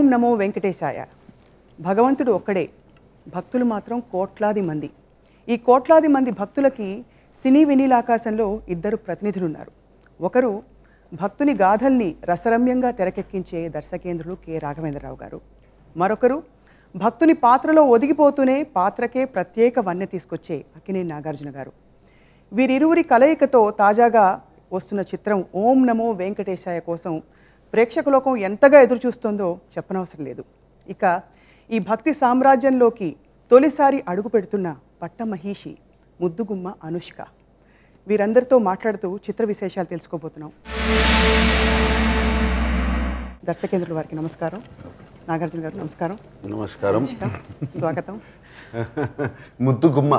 ఓం నమో వెంకటేశాయ భగవంతుడు ఒక్కడే భక్తులు మాత్రం కోట్లాది మంది ఈ కోట్లాది మంది భక్తులకి సినీ వినీలాకాశంలో ఇద్దరు ప్రతినిధులున్నారు ఒకరు భక్తుని గాథల్ని రసరమ్యంగా తెరకెక్కించే దర్శకేంద్రులు కె రాఘవేంద్రరావు గారు మరొకరు భక్తుని పాత్రలో ఒదిగిపోతూనే పాత్రకే ప్రత్యేక వన్నె తీసుకొచ్చే అక్కినేని నాగార్జున గారు వీరిరువురి కలయికతో తాజాగా వస్తున్న చిత్రం ఓం నమో వెంకటేశాయ కోసం ప్రేక్షకలోకం ఎంతగా ఎదురుచూస్తోందో చెప్పనవసరం లేదు ఇక ఈ భక్తి సామ్రాజ్యంలోకి తొలిసారి అడుగు పెడుతున్న పట్టమహీషి ముద్దుగుమ్మ అనుష్క వీరందరితో మాట్లాడుతూ చిత్ర విశేషాలు తెలుసుకోబోతున్నాం దర్శకేంద్రుల వారికి నమస్కారం నాగార్జున గారు నమస్కారం నమస్కారం స్వాగతం ముద్దు గుమ్మ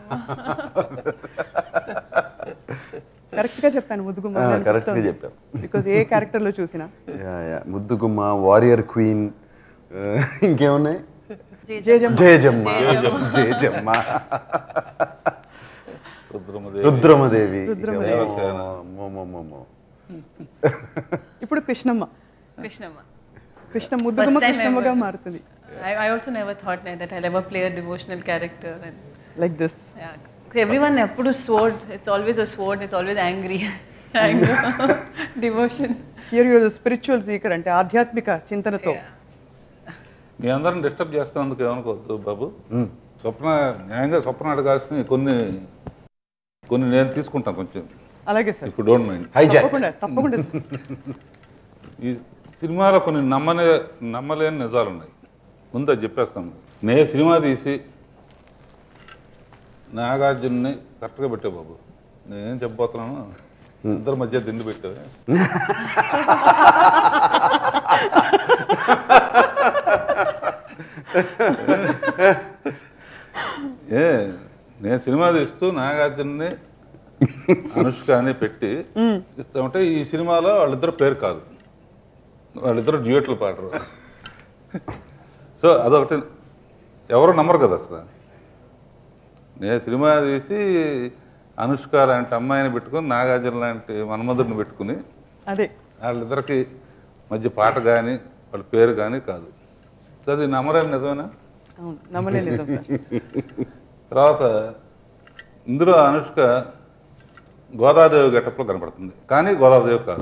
కరెక్ట్గా చెప్పాను ముద్దుగుమ్మ ఆ, correct గా చెప్పావు. బికాజ్ ఏ క్యారెక్టర్లో చూసినా యా, యా. ముద్దు గుమ్మ వారియర్ క్వీన్ ఆ, ఇంకేమున్నాయి జేజమ్మ జయజమ్మ జయజమ్మ రుద్రమదేవి రుద్రమదేవి రుద్రమదేవి. దేవసేన. అమ్మో, అమ్మో, అమ్మో, అమ్మో. ఇప్పుడు కృష్ణమ్మ Krishnamma. కృష్ణ ముద్దుగుమ్మ First time కృష్ణమ్మగా ever. మారుతుంది I, I also never thought that, that I'll ever play a devotional character. And, like this yeah. 'Cause Everyone Appudu sword, it's always a sword, it's always angry. Anger, devotion. Here your spiritual seeker అంటే ఆధ్యాత్మిక చింతనతో Yeah. మీ అందరం disturb చేస్తున్నందుకు ఏమనుకోవద్దు బాబు స్వప్న న్యాయంగా స్వప్న అడగాల్సిన కొన్ని కొన్ని నేను తీసుకుంటాను కొంచెం అలాగే sir if don't mind hijack తప్పకుండా తప్పకుండా సార్ ఈ సినిమాలో కొన్ని నమ్మనే నమ్మలేని నిజాలు ఉన్నాయి ముందు అది చెప్పేస్తాను నే సినిమా తీసి నాగార్జున్ని కరెక్ట్గా పెట్టావు బాబు నేనేం చెప్పబోతున్నాను ఇద్దరి మధ్య దిండు పెట్టావే ఏ నేను సినిమా తీస్తూ నాగార్జున్ని అనుష్క అని పెట్టి ఇస్తామంటే ఈ సినిమాలో వాళ్ళిద్దరు పేరు కాదు వాళ్ళిద్దరు డ్యూయట్లు పాడరు సో అదొకటి ఎవరు నమ్మరు కదా అసలు నేను సినిమా తీసి అనుష్క లాంటి అమ్మాయిని పెట్టుకుని నాగార్జున లాంటి మన్మధుడిని పెట్టుకుని అదే వాళ్ళిద్దరికి మధ్య పాట కానీ వాళ్ళ పేరు కానీ కాదు సో అది నమ్మరని నిజమేనా అవును నమ్మలే నిజం సార్ తర్వాత ఇందులో అనుష్క గోదాదేవి గెటప్లో కనపడుతుంది కానీ గోదాదేవి కాదు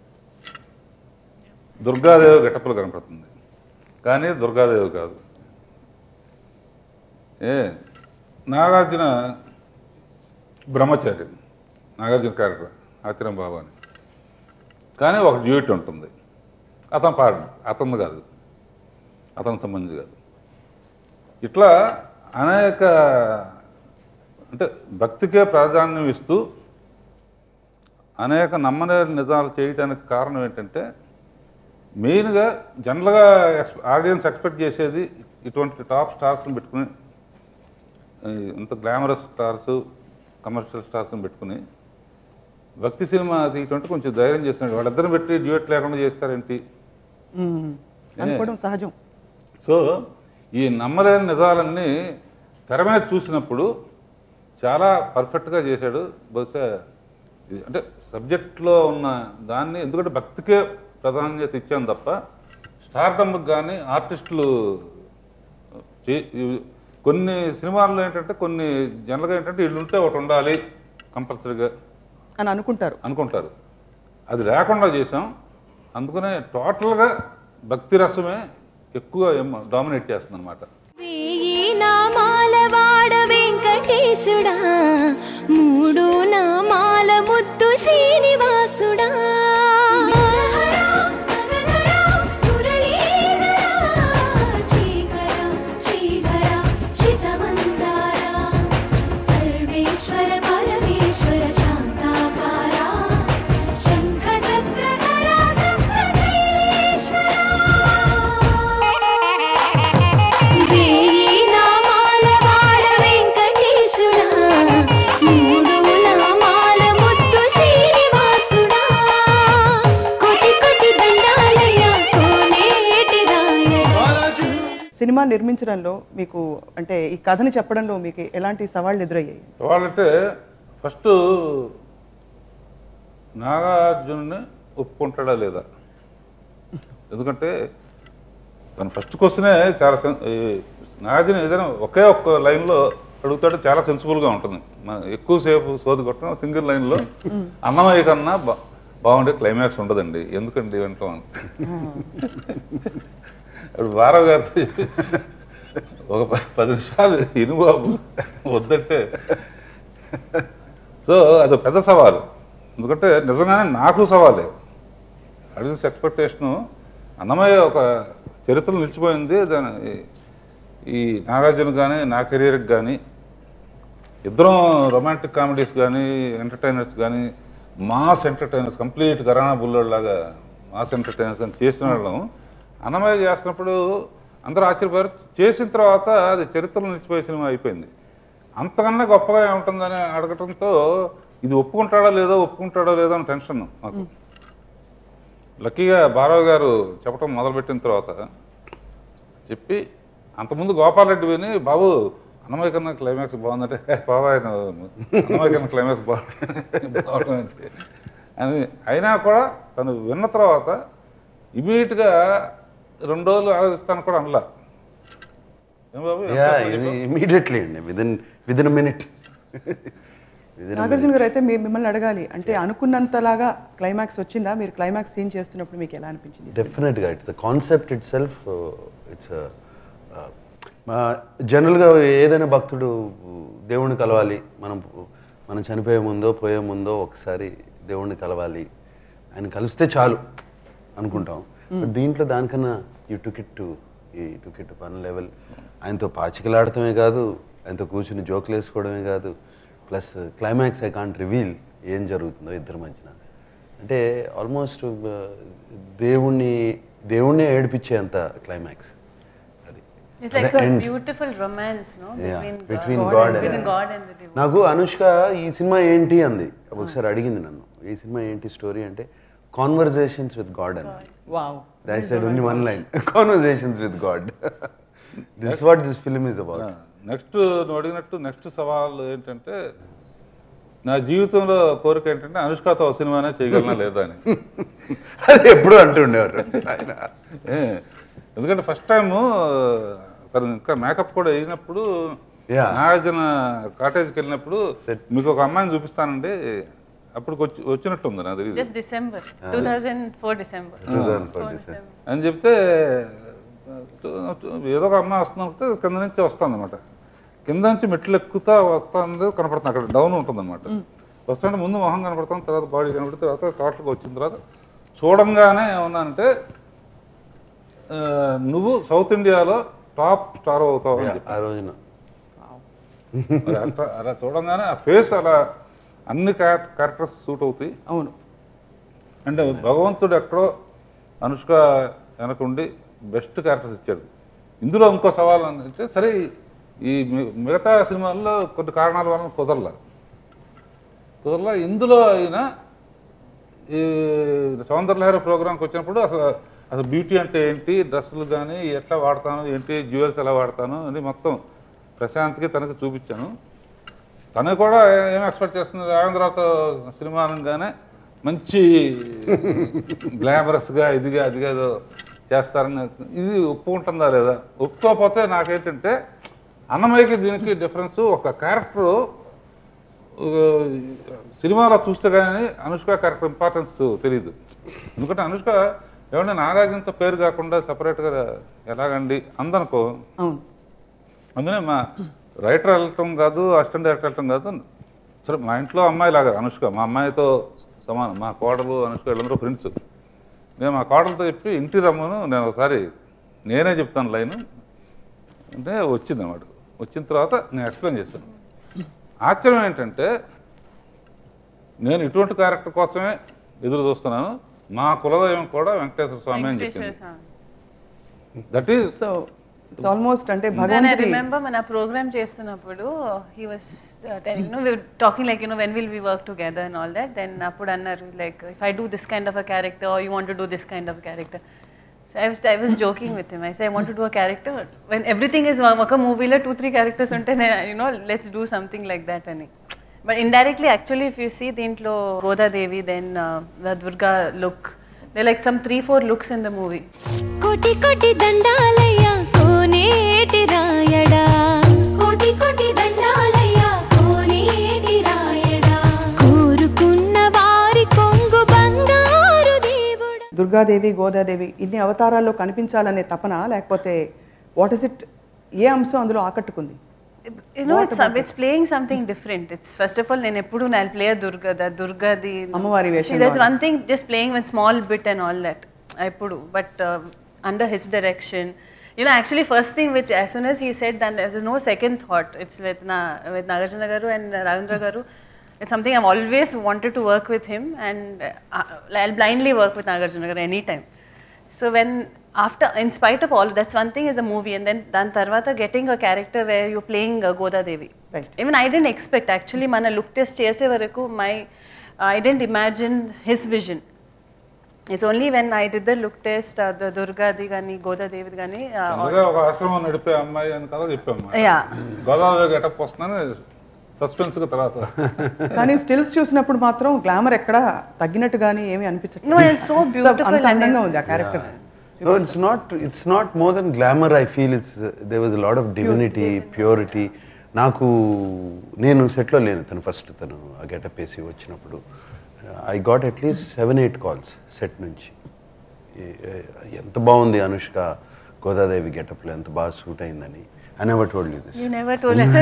దుర్గాదేవి గెటప్లో కనపడుతుంది కానీ దుర్గాదేవి కాదు ఏ నాగార్జున బ్రహ్మచారి నాగార్జున క్యారెక్టర్ ఆతిరం బాబు అని కానీ ఒక డ్యూటీ ఉంటుంది అతను పాడు అతను కాదు అతనికి సంబంధించి కాదు ఇట్లా అనేక అంటే భక్తికే ప్రాధాన్యం ఇస్తూ అనేక నమ్మలేని నిజాలు చేయడానికి కారణం ఏంటంటే మెయిన్గా జనరల్గా ఎక్స్ ఆడియన్స్ ఎక్స్పెక్ట్ చేసేది ఇటువంటి టాప్ స్టార్స్ని పెట్టుకుని ఈ ఇంత గ్లామరస్ స్టార్స్ కమర్షియల్ స్టార్స్ని పెట్టుకుని భక్తి సినిమా తీయటంటే కొంచెం ధైర్యం చేస్తున్నాడు వాళ్ళిద్దరిని పెట్టి డ్యూయట్ లేకుండా చేస్తారేంటి మ్మ్. అనుకోవడం సహజం సో ఈ నమ్మలేని నిజాలన్నీ తెర మీద చూసినప్పుడు చాలా పర్ఫెక్ట్గా చేశాడు బహుశా ఇది అంటే సబ్జెక్ట్లో ఉన్న దాన్ని ఎందుకంటే భక్తికే ప్రాధాన్యత ఇచ్చాను తప్ప స్టార్డమ్కి కానీ ఆర్టిస్టులు చే- ఇవి- కొన్ని సినిమాల్లో ఏంటంటే కొన్ని జనరల్గా ఏంటంటే వీళ్ళు ఉంటే ఒకటి ఉండాలి కంపల్సరీగా అని అనుకుంటారు అనుకుంటారు అది లేకుండా చేసాం అందుకనే టోటల్గా భక్తి రసమే ఎక్కువ డామినేట్ చేస్తుంది అనమాట వెయ్యి నామాల వాడ వెంకటేశుడా మూడు నామాల ముద్దు శ్రీనివాసుడా సర్వేశ్వర పరమేశ్వర శాంతాకారా శంఖ చక్రధరా వేయి నామాల వాడ వెంకటేశుడా మూడు నామాల ముద్దు శ్రీనివాసుడా కోటి కోటి దండాలయ కోనేటి రాయడా సినిమా నిర్మించడంలో మీకు అంటే ఈ కథని చెప్పడంలో మీకు ఎలాంటి సవాళ్ళు ఎదురయ్యాయి వాళ్ళంటే ఫస్ట్ నాగార్జునుని ఒప్పుకుంటాడా లేదా ఎందుకంటే తన ఫస్ట్ క్వశ్చనే చాలా సెన్- ఈ నాగార్జున ఏదైనా ఒకే ఒక్క లైన్లో అడుగుతాడు చాలా సెన్సిబుల్గా ఉంటుంది మన ఎక్కువసేపు సోది కొట్టడం సింగిల్ లైన్లో అన్నమయ్య కన్నా బా బాగుండే క్లైమాక్స్ ఉండదండి ఎందుకండి వెంటనే అని ఇప్పుడు బారావు గారితో చెప్పి, ఒక ప- పది నిమిషాలు ఇనుబాబు వద్దంటే సో అది పెద్ద సవాలు ఎందుకంటే నిజంగానే నాకు సవాలే అడిగిన ఎక్స్పెక్టేషను అన్నమయ్య ఒక చరిత్రలో నిలిచిపోయింది దాని ఈ నాగార్జున కానీ నా కెరీర్కి కానీ ఇద్దరం రొమాంటిక్ కామెడీస్ కానీ ఎంటర్టైనర్స్ కానీ mass entertainers complete Gharana Bullodu లాగా మాస్ ఎంటర్టైనర్స్ కానీ చేసిన వాళ్ళం అన్నమయ్య చేస్తున్నప్పుడు అందరూ ఆశ్చర్యపోయారు చేసిన తర్వాత అది చరిత్రలో నిలిచిపోయే సినిమా అయిపోయింది అంతకన్నా గొప్పగా ఏముంటుందని అడగటంతో ఇది ఒప్పుకుంటాడో లేదో ఒప్పుకుంటాడో లేదో అని టెన్షన్ మాకు లక్కీగా బారావు గారు చెప్పడం మొదలుపెట్టిన తర్వాత చెప్పి అంతకుముందు గోపాలరెడ్డి విని బాబు అన్నమయ్య కన్నా క్లైమాక్స్ బాగుందంటే "ఏ, బాబా ఆయన అన్నమయ్య కన్నా క్లైమాక్స్ బాగుంది బాగుంటుంది అని అయినా కూడా తను విన్న తర్వాత ఇమీడియట్గా రెండు రోజులు ఆలోచిస్తాను కూడా అనలా ఏం బాబు ఎంత యా సేపు ఇది చెప్పావు? ఇమీడియట్లీ అండి within within minute within Nagarjuna garu అయితే మీ- మిమ్మల్ని అడగాలి అంటే అనుకున్నంతలాగా క్లైమాక్స్ వచ్చిందా మీరు క్లైమాక్స్ సీన్ చేస్తున్నప్పుడు మీకు ఎలా అనిపించింది డెఫినెట్గా it's the concept it self it's జనరల్గా ఏదైనా భక్తుడు దేవుణ్ణి కలవాలి మనం మనం చనిపోయే ముందో పోయే ముందో ఒకసారి దేవుణ్ణి కలవాలి ఆయన కలిస్తే చాలు అనుకుంటాం బట్ దీంట్లో దానికన్నా యూ టుక్ ఇట్ టు ఈ టుక్ ఇట్ పన్ లెవెల్ ఆయనతో పాచికలాడటమే కాదు ఆయనతో కూర్చుని జోకులు వేసుకోవడమే కాదు plus climax I can't reveal ఏం జరుగుతుందో ఇద్దరి మధ్యన అంటే ఆల్మోస్ట్ దేవుణ్ణి దేవుణ్ణే ఏడిపించేంత క్లైమాక్స్ అది It's like The a end. beautiful romance, no? Yeah, Between, between God, God and, and- between God and the devotee. నాకు అనుష్క ఈ సినిమా ఏంటి అంది ఒకసారి అడిగింది నన్ను ఈ సినిమా ఏంటి స్టోరీ అంటే కాన్వర్జేషన్స్ విత్ గాడ్ అని wow I said only one line conversations with God this what this film is about next నువ్వు అడిగినట్టు నెక్స్ట్ సవాల్ ఏంటంటే నా జీవితంలో కోరిక ఏంటంటే అనుష్కతో ఒక సినిమానే చేయగలనా లేదా అని అది ఎప్పుడు అంటుండేవారు ఆయన ఏ, ఎందుకంటే ఫస్ట్ టైం తను ఇంకా మేకప్ కూడా అయినప్పుడు Yeah. నాగార్జున కాటేజ్కి వెళ్ళినప్పుడు Set. మీకు ఒక అమ్మాయిని చూపిస్తానండి అప్పుడు వచ్చి వచ్చినట్టుంది నాకు తెలియదు Just December, 2004 December. 2004 December. అని చెప్తే ఏదో ఒక అమ్మాయి వస్తుందంటే కింద నుంచి వస్తుంది అనమాట కింద నుంచి మెట్లు ఎక్కుతా వస్తుంది కనపడుతుంది అక్కడ డౌన్ ఉంటుంది అనమాట వస్తుంటే ముందు మొహం కనపడుతుంది తర్వాత బాడీ కనపడిన తర్వాత టోటల్గా వచ్చిన తర్వాత చూడంగానే ఏమన్నానంటే ఆ, నువ్వు సౌత్ ఇండియాలో టాప్ స్టార్ అవుతావు అని చెప్పి ఆ రోజున మరి అట్లా అలా చూడంగానే ఆ ఫేస్ అలా అన్ని క్యారెక్టర్స్ సూట్ అవుతాయి అవును అంటే భగవంతుడు ఎక్కడో అనుష్క వెనకుండి బెస్ట్ క్యారెక్టర్స్ ఇచ్చాడు ఇందులో ఇంకో సవాల్ అంటే సరే ఈ మి- మిగతా సినిమాల్లో కొన్ని కారణాల వలన కుదరల కుదరల ఇందులో అయినా ఈ సౌందర్యలహరి ప్రోగ్రామ్కి వచ్చినప్పుడు అసలు అసలు బ్యూటీ అంటే ఏంటి డ్రెస్సులు కానీ ఎట్లా వాడతాను ఏంటి జ్యువెల్స్ ఎలా వాడతాను అని మొత్తం ప్రశాంత్కి తనకి చూపించాను తను కూడా ఏం ఎక్స్పెక్ట్ చేస్తుంది రాఘవేంద్రరావుతో సినిమా అనగానే మంచి గ్లామరస్గా ఇదిగా అదిగా ఏదో చేస్తారని ఇది ఒప్పుకుంటుందా లేదా ఒప్పుకోకపోతే నాకేంటంటే అన్నమయ్యకి దీనికి డిఫరెన్స్ ఒక క్యారెక్టర్ సినిమాలో చూస్తే కానీ అనుష్క క్యారెక్టర్ ఇంపార్టెన్స్ తెలియదు ఎందుకంటే అనుష్క ఏమంటే నాగార్జునతో పేరు కాకుండా సపరేట్గా ఎలాగండి అందనుకో అవును అందునే మా రైటర్ వెళ్ళటం కాదు అసిస్టెంట్ డైరెక్టర్ వెళ్ళటం కాదు సరే మా ఇంట్లో అమ్మాయి లాగా అనుష్క మా అమ్మాయితో సమానం మా కోడలు అనుష్క వీళ్ళందరూ ఫ్రెండ్స్ నేను మా కోడలతో చెప్పి ఇంటి రమ్మను నేను ఒకసారి నేనే చెప్తాను లైన్ అంటే వచ్చింది అన్నమాట వచ్చిన తర్వాత నేను ఎక్స్ప్లెయిన్ చేశాను ఆశ్చర్యం ఏంటంటే నేను ఇటువంటి క్యారెక్టర్ కోసమే ఎదురు చూస్తున్నాను మా కులదైవం కూడా వెంకటేశ్వర స్వామి అని Venkateshwara చెప్పింది Swami. That is so it's almost అంటే And I భగవంతుడి remember మన ప్రోగ్రామ్ చేస్తున్నప్పుడు he was uh, telling, you know, we were talking like, you know, when will we work together and all that. Then అప్పుడు అన్నారు like, if I do this kind of a character or you want to do this kind of character. So I was, I was joking with him. I said, I want to do a character. When everything is one- ఒక మూవీలో two three characters ఉంటే you know, let's do something like that అని but indirectly actually if you see దీంట్లో Godadevi then the Durga look There are like some three, four looks in the movie. కోటి కోటి దండాలయ్యా కోనేటి రాయడా కోటి కోటి దండాలయ్యా కోనేటి రాయడా కోరుకున్న వారి కొంగు బంగారు దేవుడా దుర్గాదేవి గోదాదేవి ఇన్ని అవతారాల్లో కనిపించాలనే తపన లేకపోతే వాట్ ఇస్ ఇట్ ఏ అంశం అందులో ఆకట్టుకుంది You know, it's, it's playing something different. It's first of all, నేను ఎప్పుడు I'll play a Durga, that Durga the. అమ్మవారి వేషంలో See, there's one thing, just playing one small bit and all that. ఎప్పుడు but uh, under his direction. You know, actually, first thing which as soon as he said that there was no second thought. It's with na with Nagarjuna Garu and Ravindra Garu. It's something I've always wanted to work with him, and uh, I'll blindly work with Nagarjuna Garu anytime. So when after, in spite of all, that's one thing is a movie, and then dan tarvata getting a character where you're playing uh, Goda Devi. Right. Even I didn't expect actually. Mana look test chese varaku, my I didn't imagine his vision. It's only when I did the look test, uh, the Durga di gani, Goda Devi gani. Uh, అందుకే ఒక ఆశ్రమం నడిపే అమ్మాయి అని కదా చెప్పాము yeah. Godavari getup వస్తుందని suspense గా తర్వాత కానీ స్టిల్స్ చూసినప్పుడు మాత్రం గ్లామర్ ఎక్కడ తగ్గినట్టు కానీ ఏమీ అనిపించట్లేదు No, it's so beautiful అంత and అందంగా it's- ఉంది ఆ character No, it's not. It's not more than glamour. I feel it's uh, there was a lot of divinity, purity. నాకు నేను సెట్లో లేను తను ఫస్ట్ తను ఆ గెటప్ వేసి వచ్చినప్పుడు I got at least seven eight calls set నుంచి ఏ- ఏ- ఎంత బాగుంది అనుష్క గోదాదేవి గెటప్లో ఎంత బాగా సూట్ అయిందని I never told you this You never told us.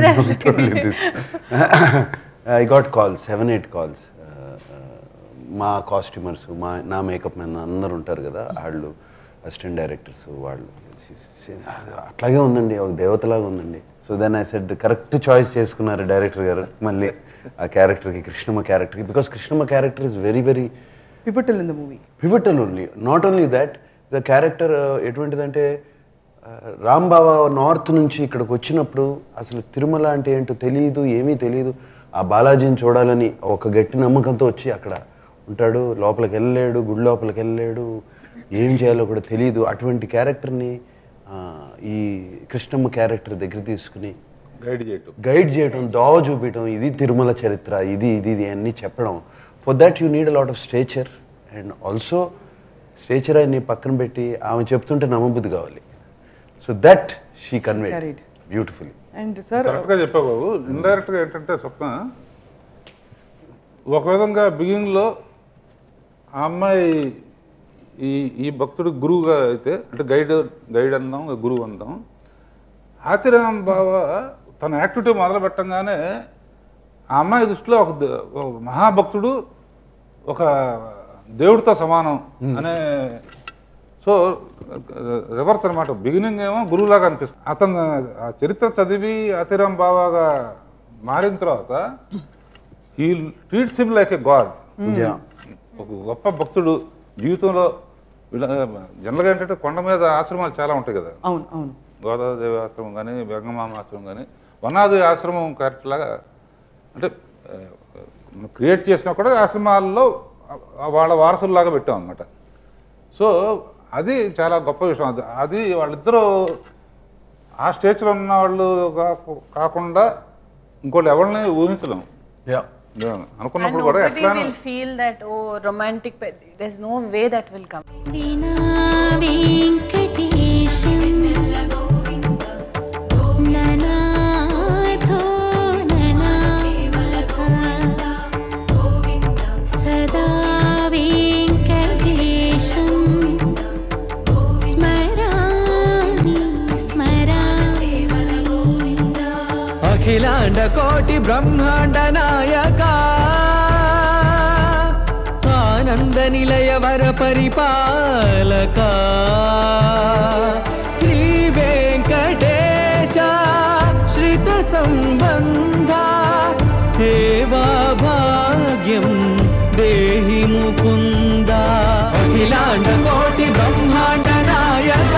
I got calls seven eight calls మా కాస్ట్యూమర్స్ మా నా మేకప్ మెన్ అందరు ఉంటారు కదా వాళ్ళు అసిస్టెంట్ డైరెక్టర్స్ వాళ్ళు అట్లాగే ఉందండి ఒక దేవతలాగా ఉందండి so then I said correct choice చేసుకున్నారు డైరెక్టర్ గారు మళ్ళీ ఆ క్యారెక్టర్కి కృష్ణమ్మ క్యారెక్టర్కి because Krishnamma character is very very pivotal in the movie pivotal only not only that the character ఎటువంటిదంటే రామ్ బాబా నార్త్ నుంచి ఇక్కడికి వచ్చినప్పుడు అసలు తిరుమల అంటే ఏంటో తెలియదు ఏమీ తెలియదు ఆ బాలాజీని చూడాలని ఒక గట్టి నమ్మకంతో వచ్చి అక్కడ ఉంటాడు లోపలికి వెళ్ళలేడు గుడి లోపలికి వెళ్ళలేడు ఏం చేయాలో కూడా తెలియదు అటువంటి క్యారెక్టర్ని ఈ కృష్ణమ్మ క్యారెక్టర్ దగ్గర తీసుకుని గైడ్ చేయటం గైడ్ చేయడం దోవ చూపించడం ఇది తిరుమల చరిత్ర ఇది ఇది ఇది అన్నీ చెప్పడం for that you need a lot of stature and also stature ఆయన్ని పక్కన పెట్టి ఆమె చెప్తుంటే నమ్మబుద్ధి కావాలి so that she convey Carried. Beautifully and sir కరెక్ట్గా చెప్పావు బాబు ఇండైరెక్ట్గా ఏంటంటే స్వప్న ఒక విధంగా బిగినింగ్లో ఆ అమ్మాయి ఈ ఈ భక్తుడు గురువుగా అయితే అంటే గైడ్ గైడ్ అందాం గురువు అందాం ఆతిరామ్ బావ తన యాక్టివిటీ మొదలు పెట్టంగానే ఆ అమ్మాయి దృష్టిలో ఒక ద- ఒక మహాభక్తుడు ఒక దేవుడితో సమానం అనే సో రివర్స్ అనమాట బిగినింగ్ ఏమో గురువులాగా అనిపిస్తుంది అతను ఆ చరిత్ర చదివి అతిరామ్ బాబాగా మారిన తర్వాత ఈ treats him like a god ఒక గొప్ప భక్తుడు జీవితంలో వీళ్ళ జనరల్గా ఏంటంటే కొండ మీద ఆశ్రమాలు చాలా ఉంటాయి కదా అవును అవును గోదాదేవి ఆశ్రమం కానీ బెంగమామ ఆశ్రమం కానీ వనాది ఆశ్రమం కరెక్ట్ లాగా అంటే క్రియేట్ చేసినా కూడా ఆశ్రమాల్లో ఆ వాళ్ళ వారసుల్లాగా పెట్టాం అనమాట సో అది చాలా గొప్ప విషయం అది అది వాళ్ళిద్దరూ ఆ స్టేజ్లో ఉన్న వాళ్ళు కాకు- కాకుండా ఇంకోళ్ళు ఎవరిని ఊహించలేం యా అనుకున్నప్పుడు And కూడా nobody ఎట్లా will feel that, oh, romantic. pe- There's no way that will come. వినా వెంకటేశం ననాథో ననాథ సదా వెంకటేశం స్మరామి స్మరామి అఖిలాండ కోటి బ్రహ్మాండ నాయక ఆనంద నిలయ వర పరిపాలక శ్రీ వెంకటేశ శ్రిత సంబంధ సేవా భాగ్యం దేహి ముకుంద అఖిలాండ కోటి బ్రహ్మాండ నాయక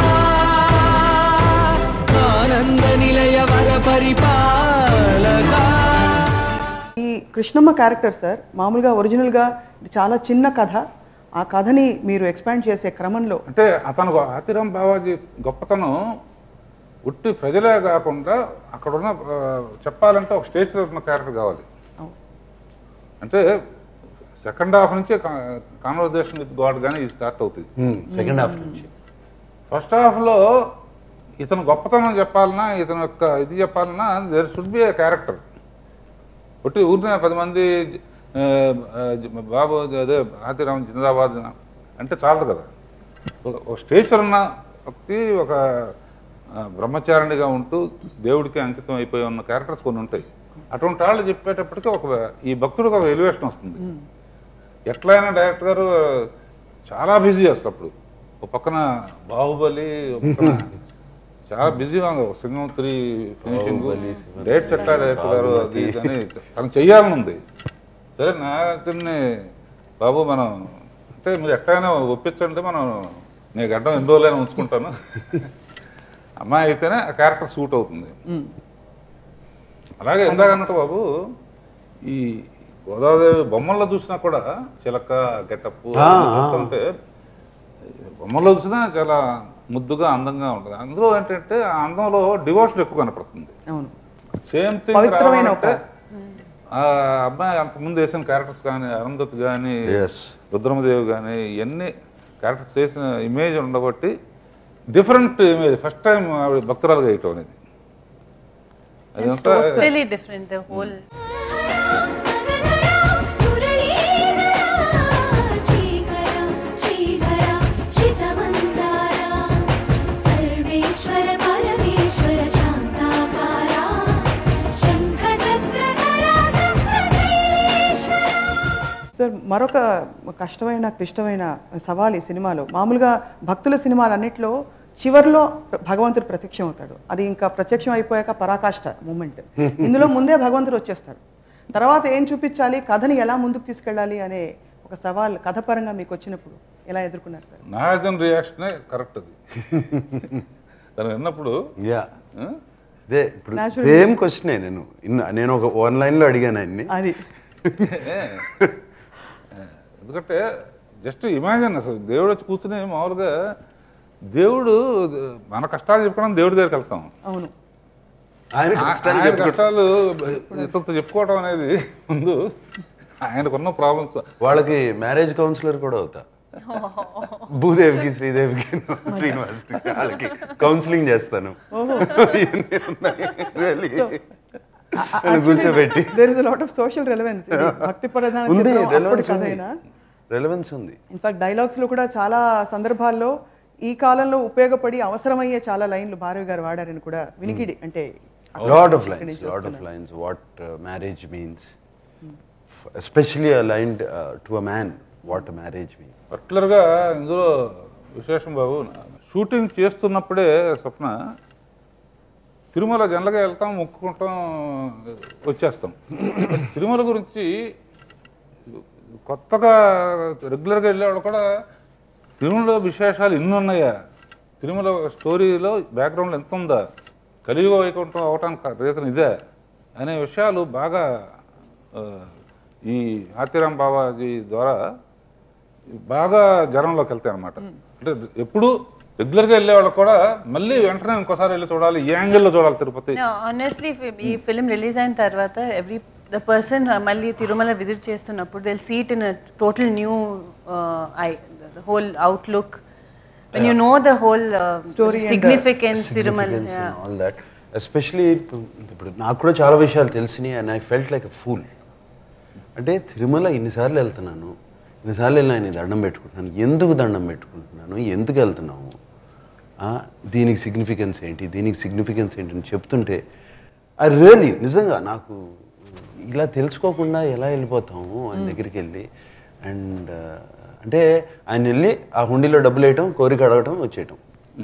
ఆనంద నిలయ వర పరిపాలక ఈ కృష్ణమ్మ క్యారెక్టర్ సార్ మామూలుగా ఒరిజినల్గా ఇది చాలా చిన్న కథ ఆ కథని మీరు ఎక్స్పాండ్ చేసే క్రమంలో అంటే అతను ఆతిరామ్ బావాజీ గొప్పతనం ఉట్టి ప్రజలే కాకుండా అక్కడ ఉన్న ఆ, చెప్పాలంటే ఒక స్టేజ్లో ఉన్న క్యారెక్టర్ కావాలి అవును. అంటే సెకండ్ హాఫ్ నుంచి కాన్వర్జేషన్ విత్ గాడ్ కానీ ఇది స్టార్ట్ అవుతుంది సెకండ్ హాఫ్ నుంచి ఫస్ట్ హాఫ్లో ఇతను గొప్పతనం చెప్పాలన్నా ఇతను యొక్క ఇది చెప్పాలన్నా there should be a character ఒట్టి ఊరిన పది మంది ఆ, ఆ, బాబు అదే ఆతిరామ్ జిందాబాద్ అంటే చాలదు కదా ఒక- ఒక స్టేచర్ ఉన్న వ్యక్తి ఒక ఆ, బ్రహ్మచారిణిగా ఉంటూ దేవుడికి అంకితం అయిపోయి ఉన్న క్యారెక్టర్స్ కొన్ని ఉంటాయి అటువంటి వాళ్ళు చెప్పేటప్పటికి ఒక ఈ భక్తుడికి ఒక ఎలివేషన్ వస్తుంది ఎట్లయినా డైరెక్టర్ గారు చాలా బిజీ అసలు అప్పుడు ఒక పక్కన బాహుబలి ఒక పక్కన చాలా బిజీగా ఉంది ఒక Singam three finishing Baahubali, Singam date చెట్ల డైరెక్టర్ గారు అది ఇది అని తనకు చెయ్యాలని ఉంది సరే నా అతన్ని బాబు మనం అంటే మీరు ఎట్లయినా ఒప్పించండి మనం నేను గడ్డం ఎన్ని రోజులైనా ఉంచుకుంటాను అమ్మాయి అయితేనే ఆ క్యారెక్టర్ సూట్ అవుతుంది అలాగే ఇందాక అన్నట్టు బాబు ఈ గోదావరి బొమ్మల్లో చూసినా కూడా చిలక గెటప్ ఆ, చూస్తుంటే బొమ్మల్లో చూసినా చాలా ముద్దుగా అందంగా ఉంటుంది అందులో ఏంటంటే ఆ అందంలో డివోషన్ ఎక్కువ కనపడుతుంది అవును సేమ్ థింగ్ పవిత్రమైన ఒక ఆ అబ్బాయి అంతకుముందు వేసిన క్యారెక్టర్స్ కానీ అరుంధతి కానీ Yes. రుద్రమదేవి కానీ ఇవన్నీ క్యారెక్టర్స్ చేసిన ఇమేజ్ ఉండబట్టి డిఫరెంట్ ఇమేజ్ ఫస్ట్ టైం ఆవిడ భక్తురాలుగా వేయటం అనేది అదంతా Totally different. The whole సర్వేశ్వర పరమేశ్వర శాంతాకారా శంఖ చక్రధరా సప్తశైలేశ్వర సార్ మరొక కష్టమైన క్లిష్టమైన సవాల్ ఈ సినిమాలో మామూలుగా భక్తుల సినిమాలన్నింటిలో చివర్లో ప్ర- భగవంతుడు ప్రత్యక్షం అవుతాడు అది ఇంకా ప్రత్యక్షం అయిపోయాక పరాకాష్ట మూమెంట్ ఇందులో ముందే భగవంతుడు వచ్చేస్తాడు తర్వాత ఏం చూపించాలి కథని ఎలా ముందుకు తీసుకెళ్ళాలి అనే ఒక సవాల్ కథపరంగా మీకు వచ్చినప్పుడు ఎలా ఎదుర్కొన్నారు సార్ నాగార్జున రియాక్షనే కరెక్ట్ అది తను విన్నప్పుడు యా ఆ? ఇదే ఇప్పుడు Naturally. సేమ్ క్వశ్చనే నేను ఇన్న నేను ఒక వన్ లైన్లో అడిగాను ఆయన్ని అది ఎందుకంటే జస్ట్ ఇమాజిన్ అసలు దేవుడు వచ్చి కూర్చుని మామూలుగా దేవుడు మన కష్టాలు చెప్పుకోవడం దేవుడి దగ్గరికి వెళ్తాం అవును ఆయన ఆ- కష్టాలు ఆయన చెప్పుకుంటూ కష్టాలు ఇతరులతో చెప్పుకోవడం అనేది ముందు ఆయనకున్న ప్రాబ్లమ్స్ వాళ్ళకి మ్యారేజ్ కౌన్సిలర్ కూడా అవుతా భూదేవికి శ్రీదేవికి శ్రీనివాస్కి వాళ్ళకి కౌన్సిలింగ్ చేస్తాను ఇవన్నీ ఉన్నాయి. Really. అని కూర్చోబెట్టి there is lot of social relevance భక్తి ప్రధాన ఉంది చిత్రం, అప్పటి రెలవెన్స్ కథ ఉంది అయినా రెలవెన్స్ ఉంది ఇన్ఫాక్ట్ డైలాగ్స్లో కూడా చాలా సందర్భాల్లో ఈ కాలంలో ఉపయోగపడి అవసరమయ్యే చాలా లైన్లు భారవి గారు వాడారని కూడా వినికిడి అంటే లాట్ ఆఫ్ ఇక్కడి లైన్స్ నుంచి లాట్ ఆఫ్ వస్తున్నారు. Lines what marriage means especially line to a man what marriage means పర్టికులర్గా ఇందులో విశేషం బాబు షూటింగ్ చేస్తున్నప్పుడే స్వప్న తిరుమల జనరల్గా వెళ్తాం మొక్కుకుంటాం వచ్చేస్తాం తిరుమల గురించి కొత్తగా రెగ్యులర్గా వెళ్ళేవాడు కూడా తిరుమల విశేషాలు ఇన్ని ఉన్నాయా తిరుమల స్టోరీలో బ్యాక్గ్రౌండ్లో ఎంత ఉందా కలియుగ వైకుంఠం అవటానికి రీజన్ ఇదే అనే విషయాలు బాగా ఆ, ఈ ఆతిరాం బాబాజీ ద్వారా బాగా జనంలోకి వెళ్తాయి అనమాట అంటే ఎప్పుడు రెగ్యులర్గా వెళ్ళే వాళ్ళకి కూడా మళ్ళీ వెంటనే ఇంకోసారి వెళ్ళి చూడాలి ఏ యాంగిల్లో చూడాలి తిరుపతి No, honestly, if ఈ ఫిలిం రిలీజ్ అయిన తర్వాత ఎవ్రీ ద పర్సన్ మళ్ళీ తిరుమల విజిట్ చేస్తున్నప్పుడు they'll see it in total new eye the whole outlook when you know the whole Story and, uh, significance Tirumala significance and all that. Especially ఇప్పుడు నాకు కూడా చాలా విషయాలు తెలిసినాయి and I felt like a fool అంటే తిరుమల ఇన్నిసార్లు వెళ్తున్నాను ఇన్నిసార్లు వెళ్ళి ఆయన దండం పెట్టుకుంటున్నాను ఎందుకు దండం పెట్టుకుంటున్నాను ఎందుకు వెళ్తున్నాము ఆ, దీనికి సిగ్నిఫికెన్స్ ఏంటి దీనికి సిగ్నిఫికెన్స్ ఏంటి అని చెప్తుంటే ఐ రియలీ నిజంగా నాకు ఇలా తెలుసుకోకుండా ఎలా వెళ్ళిపోతాము ఆయన దగ్గరికి వెళ్ళి అండ్ అంటే ఆయన వెళ్ళి ఆ హుండీలో డబ్బులు వేయటం కోరిక అడగటం వచ్చేయటం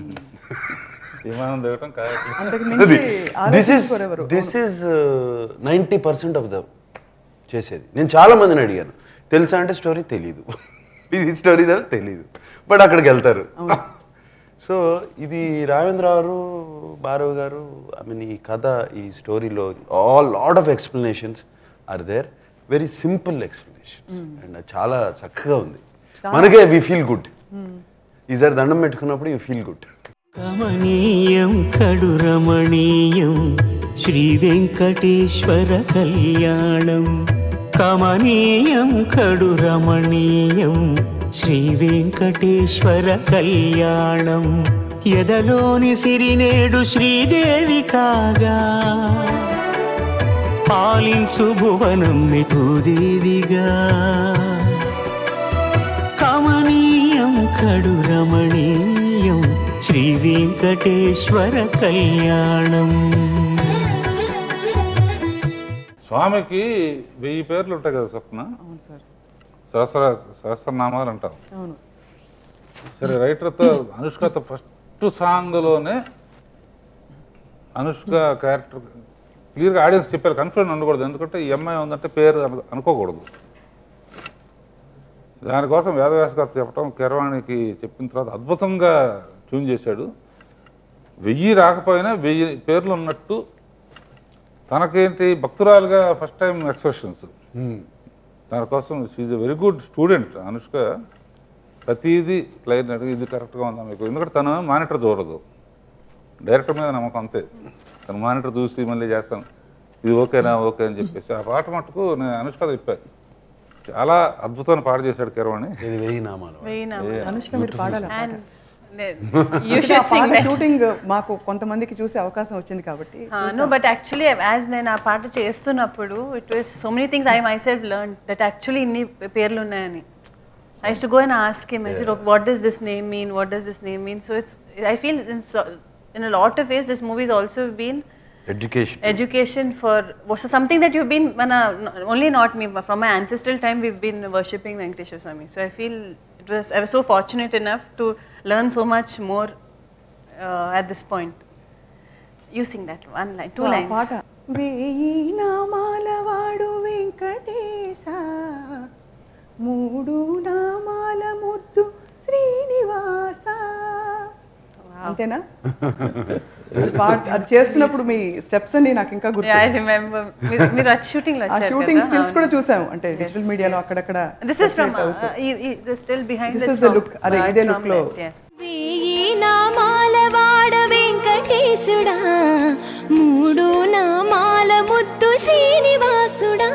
విమానం దిగటం కాదు అంతకు మించి దిస్ ఇస్ ఆలోచించుకోరెవరు this is ninety percent of the చేసేది నేను చాలా మందిని అడిగాను తెలుసా అంటే స్టోరీ తెలీదు ఇది స్టోరీ తెలీదు బట్ అక్కడికి వెళ్తారు సో ఇది రాఘవేంద్ర గారు భారవ్ గారు ఐ మీన్ ఈ కథ ఈ స్టోరీలో all lot of explanations are there very simple explanations and చాలా చక్కగా ఉంది మనకే వి ఫీల్ గుడ్ ఈసారి దండం పెట్టుకున్నప్పుడు యూ ఫీల్ గుడ్ కమనీయం కడు రమణీయం శ్రీ వెంకటేశ్వర కళ్యాణం కమనీయం కడు రమణీయం శ్రీ వెంకటేశ్వర కళ్యాణం ఎదలోని సిరినేడు శ్రీదేవి కాగా పాలించు భువనం మిఠూదేవిగా కమనీయం కడు రమణీయం శ్రీ వెంకటేశ్వర కళ్యాణం స్వామికి వెయ్యి పేర్లు ఉంటాయి కదా స్వప్న అవును సార్ సహస్ర సహస్రనామాలు అంటాం అవును సరే రైటర్తో అనుష్కతో ఫస్ట్ సాంగ్లోనే అనుష్క క్యారెక్టర్ క్లియర్గా ఆడియన్స్ చెప్పారు కన్ఫ్యూజన్ ఉండకూడదు ఎందుకంటే ఈ అమ్మాయి ఉందంటే పేరు అను- అనుకోకూడదు దానికోసం వేదవ్యాస గారు చెప్పడం కిరవాణికి చెప్పిన తర్వాత అద్భుతంగా ట్యూన్ చేశాడు వెయ్యి రాకపోయినా వెయ్యి పేర్లు ఉన్నట్టు తనకేంటి భక్తురాలుగా ఫస్ట్ టైం ఎక్స్ప్రెషన్స్ దానికోసం she's a very good student Anushka ప్రతిదీ ప్లేయర్ అడిగి ఇది కరెక్ట్గా ఉందా మీకు ఎందుకంటే తను మానిటర్ చూడదు డైరెక్టర్ మీద నమ్మకం అంతే తను మానిటర్ చూసి మళ్ళీ చేస్తాను ఇది ఓకేనా ఓకే అని చెప్పేసి ఆ పాట మటుకు నేను అనుష్క చెప్పాను చాలా అద్భుతమైన పాట చేశాడు కిరవాణి ఇది వెయ్యి నామాలు వెయ్యి నా అనుష్క మీరు పాడాలి ఆ and పాట. then you ఆ should sing పాట that. షూటింగ్ మాకు కొంతమందికి చూసే అవకాశం వచ్చింది కాబట్టి నో బట్ యాక్చువల్లీ యాజ్ నేను ఆ పాట చేస్తున్నప్పుడు it was so many things I my self learn that actually ఇన్ని పేర్లు ఉన్నాయని I to go and ask him I said what does this name mean what does this name mean so it's I feel in a lot of ways this movies also been education education for was something that you've been mana, only not me but from my ancestral time we've been worshipping Venkateshwar Swami so I feel it was I was so fortunate enough to learn so much more uh, at this point you sing that one line two so ఆ lines పాట వేయి నామాల వాడు వెంకటేశ మూడు నామాల ముద్దు శ్రీనివాస అంతేనా అది పాట- అది చేస్తున్నప్పుడు మీ స్టెప్స్ అన్ని నాకు ఇంకా గుర్తు yeah I remember మీరు మీరు అది shooting లో ఆ వచ్చారు షూటింగ్ కదా? స్టిల్స్ కూడా అవును. చూసాము అంటే Yes, డిజిటల్ మీడియాలో yes. అక్కడక్కడ this is from circulate uh, అవుతూ. you, you, the still behind This this is the from- look. అదే, uh, ఇదే it's look from లో. that, yes. వెయ్యి నామాల వాడ వెంకటేశుడా మూడు నామాల ముద్దు శ్రీనివాసుడా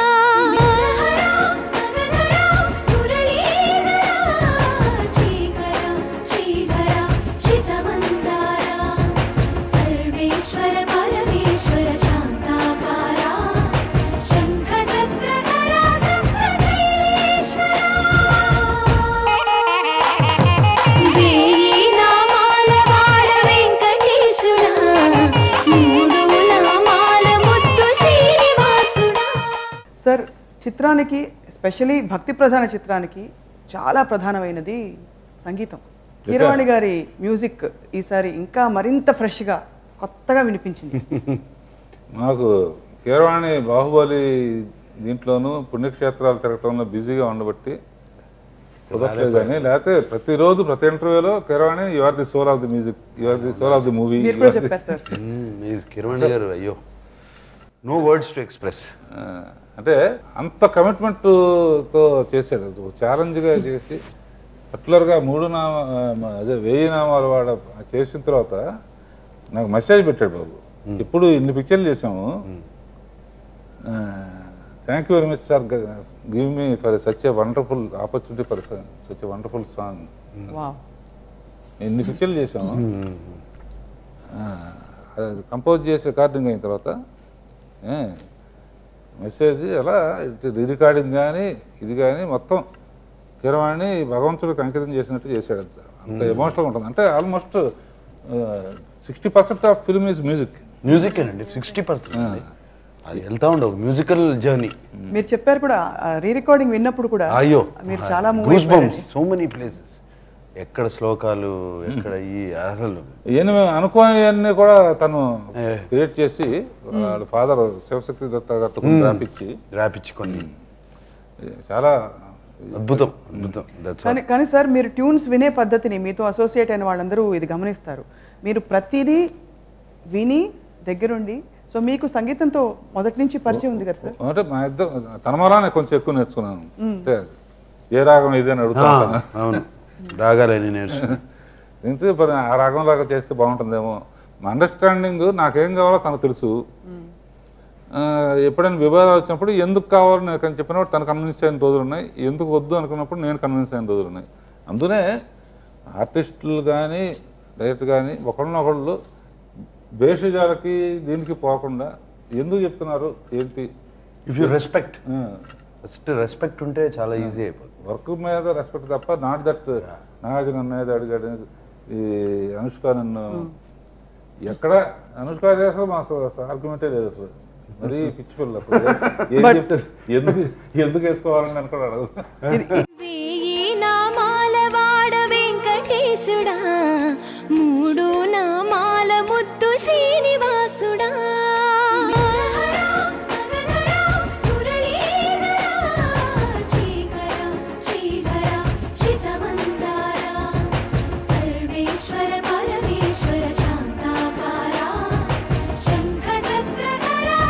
సర్వేశ్వర పరమేశ్వర శాంతాకారా శంఖ చక్రధరా వెయ్యి నామాల వాడ వెంకటేశుడా మూడు నామాల ముద్దు శ్రీనివాసుడా సార్ చిత్రానికి ఎస్పెషలీ భక్తి ప్రధాన చిత్రానికి చాలా ప్రధానమైనది సంగీతం కీరవాణి గారి మ్యూజిక్ ఈసారి ఇంకా మరింత ఫ్రెష్గా కొత్తగా వినిపించింది నాకు కీరవాణి బాహుబలి దీంట్లోనూ పుణ్యక్షేత్రాలు తిరగటంలో బిజీగా ఉండబట్టి కుదరలేదు కానీ లేకపోతే ప్రతిరోజు ప్రతి ఇంటర్వ్యూలో Keeravani you are the soul of the music you are the soul of the movie మీరు కూడా చెప్పారు సార్ కిరణ్ గారు అయ్యో నో వర్డ్స్ టు ఎక్స్ప్రెస్ అంటే అంత కమిట్మెంట్తో చేశాడు ఛాలెంజ్గా చేసి పర్టికులర్గా మూడు నామ ఆ, అదే వెయ్యి నామాలు వాడ చేసిన తర్వాత నాకు మెసేజ్ పెట్టాడు బాబు ఇప్పుడు ఇన్ని పిక్చర్లు చేసాము thank you very much sir give me for such a wonderful opportunity for such a wonderful song wow ఎన్ని పిక్చర్లు చేసాము కంపోజ్ చేసి రికార్డింగ్ అయిన తర్వాత మెసేజ్ అలా రీ రికార్డింగ్ కానీ ఇది కానీ మొత్తం కిరవాణి భగవంతుడికి అంకితం చేసినట్టు చేశాడు అంత అంత ఎమోషనల్గా ఉంటుంది అంటే almost sixty percent of film is music music అండి సిక్స్టీ పర్సెంట్ అది వెళ్తా ఉండే ఒక మ్యూజికల్ జర్నీ మీరు చెప్పారు కూడా రీ రికార్డింగ్ విన్నప్పుడు కూడా అయ్యో మీరు చాలా move goosebumps so many places ఎక్కడ శ్లోకాలు ఎక్కడ ఈ అసలు ఇవన్నీ మేము అనుకోనివన్నీ కూడా తను ఏ. క్రియేట్ చేసి వాళ్ళ ఫాదర్ శివశక్తి దత్త గారితో రాపించి రాపిచ్చి కొన్ని చాలా అద్భుతం అద్భుతం దట్స్ కానీ కానీ సార్ మీరు ట్యూన్స్ వినే పద్ధతిని మీతో అసోసియేట్ అయిన వాళ్ళందరూ ఇది గమనిస్తారు మీరు ప్రతిదీ విని దగ్గరుండి సో మీకు సంగీతంతో మొదటి నుంచి పరిచయం ఉంది కదా సార్ అంటే మా ఇద్దరు తన మూలానే కొంచెం ఎక్కువ నేర్చుకున్నాను అంటే ఏ రాగం ఇది అని అడుగుతా ఉంటాను. అవును రాగాలని నేర్చు ఎందుకు మరి ఆ రాగంలాగా చేస్తే బాగుంటుందేమో మా అండర్స్టాండింగ్ నాకేం కావాలో తనకు తెలుసు ఆ, ఎప్పుడైనా వివాదాలు వచ్చినప్పుడు ఎందుకు కావాలని నాకు చెప్పినప్పుడు తను కన్విన్స్ అయిన రోజులు ఉన్నాయి ఎందుకు వద్దు అనుకున్నప్పుడు నేను కన్విన్స్ అయిన రోజులు ఉన్నాయి అందునే ఆర్టిస్టులు కానీ డైరెక్టర్ కానీ ఒకళ్ళనొకళ్ళు భేషజాలకి దీనికి పోకుండా ఎందుకు చెప్తున్నారు ఏంటి ఇఫ్ యూ రెస్పెక్ట్ ఆ, ఫస్ట్ రెస్పెక్ట్ ఉంటే చాలా ఈజీ అయిపోతుంది వర్క్ మీద రెస్పెక్ట్ తప్ప నాట్ దట్ నాగార్జున అనేది అడిగాడు ఈ అనుష్క నన్ను ఎక్కడ అనుష్క చేస్తే మా ఆర్గ్యుమెంటే లేదు అసలు మరీ పిచ్చి పిల్ల అసలు ఏం చెప్తే ఎందుకు ఎందుకు వేసుకోవాలని అనుకోడు అడగదు వేయి నామాల వాడ వెంకటేశుడా మూడు నామాల ముద్దు శ్రీనివాసుడా సర్వేశ్వర పరమేశ్వర శాంతాకారా శంఖ చక్రధరా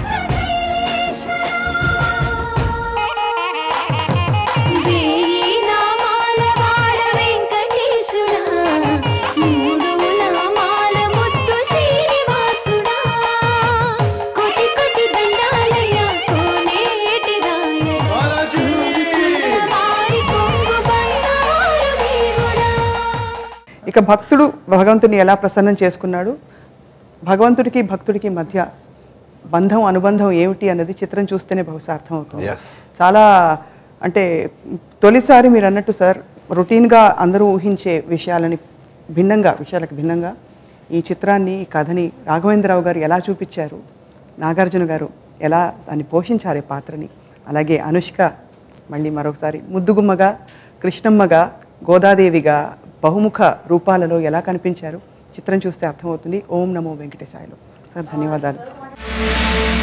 వేయి నామాల వాడ వెంకటేశుడా మూడు నామాల ముద్దు శ్రీనివాసుడా కోటి కోటి దండాలయ కోనేటి రాయడా వారి కొంగు బంగారు దేవుడా ఇక భక్తుడు భగవంతుని ఎలా ప్రసన్నం చేసుకున్నాడు భగవంతుడికి భక్తుడికి మధ్య బంధం అనుబంధం ఏమిటి అన్నది చిత్రం చూస్తేనే బహుశా అర్థమవుతుంది Yes. చాలా అంటే తొలిసారి మీరు అన్నట్టు సార్ రొటీన్గా అందరూ ఊహించే విషయాలని భిన్నంగా విషయాలకు భిన్నంగా ఈ చిత్రాన్ని ఈ కథని రాఘవేంద్రరావు గారు ఎలా చూపించారు నాగార్జున గారు ఎలా దాన్ని పోషించారు ఈ పాత్రని అలాగే అనుష్క మళ్ళీ మరొకసారి ముద్దుగుమ్మగా కృష్ణమ్మగా గోదాదేవిగా బహుముఖ రూపాలలో ఎలా కనిపించారు చిత్రం చూస్తే అర్థమవుతుంది ఓం నమో వెంకటేశాయలు సార్ ధన్యవాదాలు